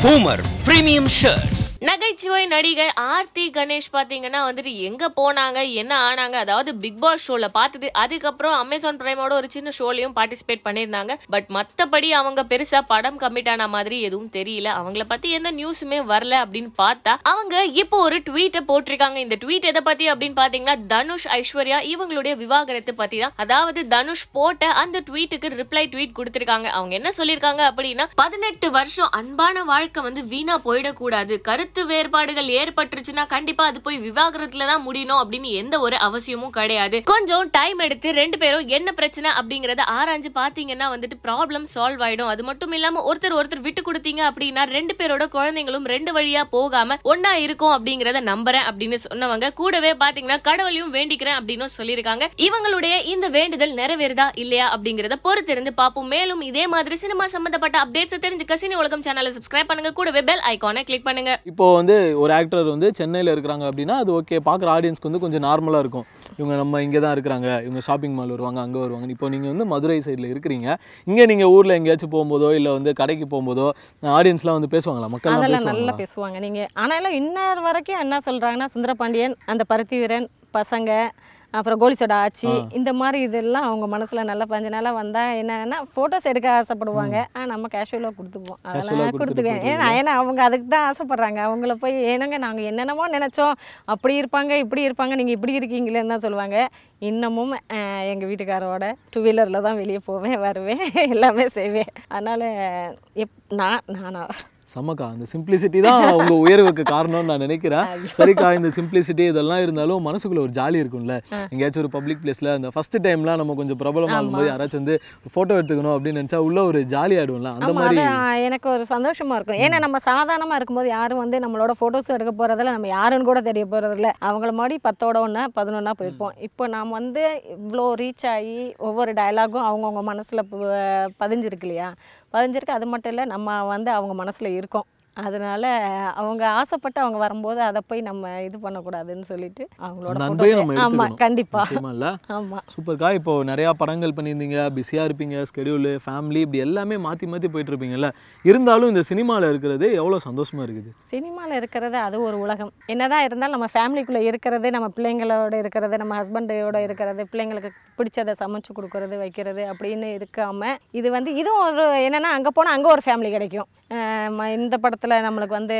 Homer Premium Shirts. நகைச்சுவை நடிகை ஆர்த்தி கணேஷ் பாத்தீங்கன்னா வந்துட்டு எங்க போனாங்க என்ன ஆனாங்க அதாவது பிக் பாஸ் ஷோல பார்த்தது அதுக்கப்புறம் அமேசான் பிரைமோட ஒரு சின்ன ஷோலயும் பார்ட்டிசிபேட் பண்ணியிருந்தாங்க பட் மத்தபடி அவங்க பெருசா படம் கமிட் ஆன மாதிரி எதுவும் தெரியல அவங்கள பத்தி எந்த நியூஸுமே வரல அப்படின்னு பார்த்தா அவங்க இப்போ ஒரு ட்வீட்டை போட்டிருக்காங்க இந்த ட்வீட் எதை பத்தி அப்படின்னு பாத்தீங்கன்னா தனுஷ் ஐஸ்வர்யா இவங்களுடைய விவாகரத்து பத்தி தான் அதாவது தனுஷ் போட்ட அந்த ட்வீட்டுக்கு ரிப்ளை ட்வீட் கொடுத்திருக்காங்க அவங்க என்ன சொல்லியிருக்காங்க அப்படின்னா பதினெட்டு வருஷம் அன்பான வாழ்க்கை வந்து வீணா போயிடக்கூடாது கருத்து வேறுபாடுகள் ஏற்பட்டுருச்சுன்னா கண்டிப்பா அது போய் விவாகரத்துல தான் முடியணும் அப்படின்னு எந்த ஒரு அவசியமும் கிடையாது கொஞ்சம் டைம் எடுத்து ரெண்டு பேரும் என்ன பிரச்சனை அப்படிங்கறத ஆராய்ஞ்சு பாத்தீங்கன்னா வந்துட்டு ப்ராப்ளம் சால்வ் ஆயிடும் அது மட்டும் இல்லாம ஒருத்தர் ஒருத்தர் விட்டு கொடுத்தீங்க அப்படின்னா ரெண்டு பேரோட குழந்தைங்களும் ரெண்டு வழியா போகாம ஒன்னா இருக்கும் அப்படிங்கறத நம்புறேன் அப்படின்னு சொன்னவங்க கூடவே பாத்தீங்கன்னா கடவுளையும் வேண்டிக்கிறேன் அப்படின்னு சொல்லியிருக்காங்க இவங்களுடைய இந்த வேண்டுதல் நிறைவேறுதா இல்லையா அப்படிங்கறத பொறுத்திருந்து பார்ப்போம் மேலும் இதே மாதிரி சினிமா சம்பந்தப்பட்ட அப்டேட்ஸ் தெரிஞ்சுக்க சினி உலகம் சேனலை சப்ஸ்கிரைப் பண்ணுங்க கூடவே பெல் ஐகானை கிளிக் பண்ணுங்க இப்போ வந்து ஒரு ஆக்டர் வந்து சென்னையில் இருக்கிறாங்க அப்படின்னா அது ஓகே பார்க்குற ஆடியன்ஸ்க்கு வந்து கொஞ்சம் நார்மலாக இருக்கும் இவங்க நம்ம இங்கே தான் இருக்கிறாங்க இவங்க ஷாப்பிங் மால் வருவாங்க அங்கே வருவாங்க இப்போ நீங்கள் வந்து மதுரை சைடில் இருக்கிறீங்க இங்கே நீங்கள் ஊரில் எங்கேயாச்சும் போகும்போதோ இல்லை வந்து கடைக்கு போகும்போதோ ஆடியன்ஸ்லாம் வந்து பேசுவாங்களா மக்கள் அதெல்லாம் நல்லா பேசுவாங்களா பேசுவாங்க நீங்கள் ஆனாலும் இன்னொரு வரைக்கும் என்ன சொல்கிறாங்கன்னா சுந்தரபாண்டியன் அந்த பருத்தி வீரன் பசங்க அப்புறம் கோலிசோட ஆச்சி இந்த மாதிரி இதெல்லாம் அவங்க மனசில் நல்லா பஞ்ச நாளாக வந்தால் என்னன்னா ஃபோட்டோஸ் எடுக்க ஆசைப்படுவாங்க ஆ நம்ம கேஷுவலாக கொடுத்துப்போம் Casual ஆ அதெல்லாம் கொடுத்துட்டு கொடுத்துக்குவேன் ஏன்னா ஏன்னா அவங்க அதுக்கு தான் ஆசைப்படுறாங்க அவங்கள போய் ஏனங்க நாங்கள் என்னென்னமோ நினச்சோம் அப்படி இருப்பாங்க இப்படி இருப்பாங்க நீங்கள் இப்படி இருக்கீங்களேன்னு தான் சொல்லுவாங்க இன்னமும் எங்கள் வீட்டுக்காரோட டூ வீலரில் தான் வெளியே போவேன் வருவேன் எல்லாமே செய்வேன் அதனால் எப் நான் நானா செம்மக்கா அந்த சிம்பிளிசிட்டி தான் உங்க உயர்வுக்கு காரணம்னு நான் நினைக்கிறேன் சரிக்கா இந்த சிம்பிளிசிட்டி இதெல்லாம் இருந்தாலும் மனசுக்குள்ள ஒரு ஜாலி இருக்கும்ல எங்கேயாச்சும் ஒரு பப்ளிக் பிளேஸ்ல அந்த ஃபர்ஸ்ட் டைம்லாம் நம்ம கொஞ்சம் பிரபலமாகும் போது யாராச்சும் வந்து ஃபோட்டோ எடுத்துக்கணும் அப்படின்னு நினைச்சா உள்ள ஒரு ஜாலி ஆயிடும்ல அந்த ஆமாம் மாதிரி அது ஆ, எனக்கு ஒரு சந்தோஷமா இருக்கும் ஏன்னா நம்ம சாதாரணமாக இருக்கும்போது யாரும் வந்து நம்மளோட ஃபோட்டோஸ் எடுக்க போகிறதில்ல நம்ம யாருன்னு கூட தெரிய போகிறதில்ல அவங்கள மாதிரி பத்தோட ஒன்றா பதினொன்றா போயிருப்போம் இப்போ நாம் வந்து இவ்வளோ ரீச் ஆகி ஒவ்வொரு டயலாகும் அவங்கவுங்க மனசில் பதிஞ்சிருக்கு இல்லையா பதிஞ்சிருக்கு அது மட்டும் இல்லை நம்ம வந்து அவங்க மனசில் இருக்கோம் அதனால அவங்க ஆசைப்பட்டு அவங்க வரும்போது அதை போய் நம்ம இது பண்ணக்கூடாதுன்னு சொல்லிட்டு அவங்களோட அந்த அன்பையும் நம்ம photos- ஆமா எடுத்துக்கணும். கண்டிப்பா நிச்சயமா இல்ல ஆமா சூப்பர்க்கா இப்போ நிறையா படங்கள் பண்ணியிருந்தீங்க பிஸியாக இருப்பீங்க ஸ்கெடியூலு ஃபேமிலி இப்படி எல்லாமே மாற்றி மாற்றி போயிட்டு இருப்பீங்கல்ல இருந்தாலும் இந்த சினிமாவில் இருக்கிறது எவ்வளோ சந்தோஷமா இருக்குது சினிமாவில் இருக்கிறது அது ஒரு உலகம் என்னதான் இருந்தாலும் நம்ம ஃபேமிலிக்குள்ளே இருக்கிறது நம்ம பிள்ளைங்களோட இருக்கிறது நம்ம ஹஸ்பண்டோட இருக்கிறது பிள்ளைங்களுக்கு பிடிச்சதை சமைச்சு கொடுக்கறது வைக்கிறது அப்படின்னு இருக்காம இது வந்து இதுவும் ஒரு என்னென்னா அங்கே போனால் அங்கே ஒரு ஃபேமிலி கிடைக்கும் அஹ் ம- இந்த படத்தில் நம்மளுக்கு வந்து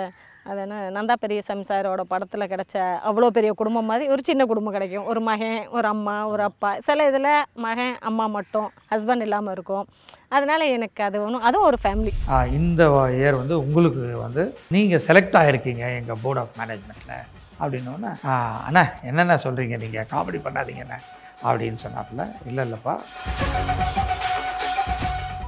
அது என்ன நந்தா பெரியசாமி சாரோட படத்தில் கிடைச்ச அவ்வளோ பெரிய குடும்பம் மாதிரி ஒரு சின்ன குடும்பம் கிடைக்கும் ஒரு மகன் ஒரு அம்மா ஒரு அப்பா சில இதில் மகன் அம்மா மட்டும் ஹஸ்பண்ட் இல்லாமல் இருக்கும் அதனால எனக்கு அது ஒன்றும் அதுவும் ஒரு ஃபேமிலி ஆ, இந்த இயர் வந்து உங்களுக்கு வந்து நீங்கள் செலக்ட் ஆகிருக்கீங்க எங்கள் போர்ட் ஆஃப் மேனேஜ்மெண்ட்டில் அப்படின்னோடனே அண்ணா என்னென்ன சொல்கிறீங்க நீங்கள் காமெடி பண்ணாதீங்கண்ணே அப்படின்னு சொன்னாப்புல இல்லை இல்லைப்பா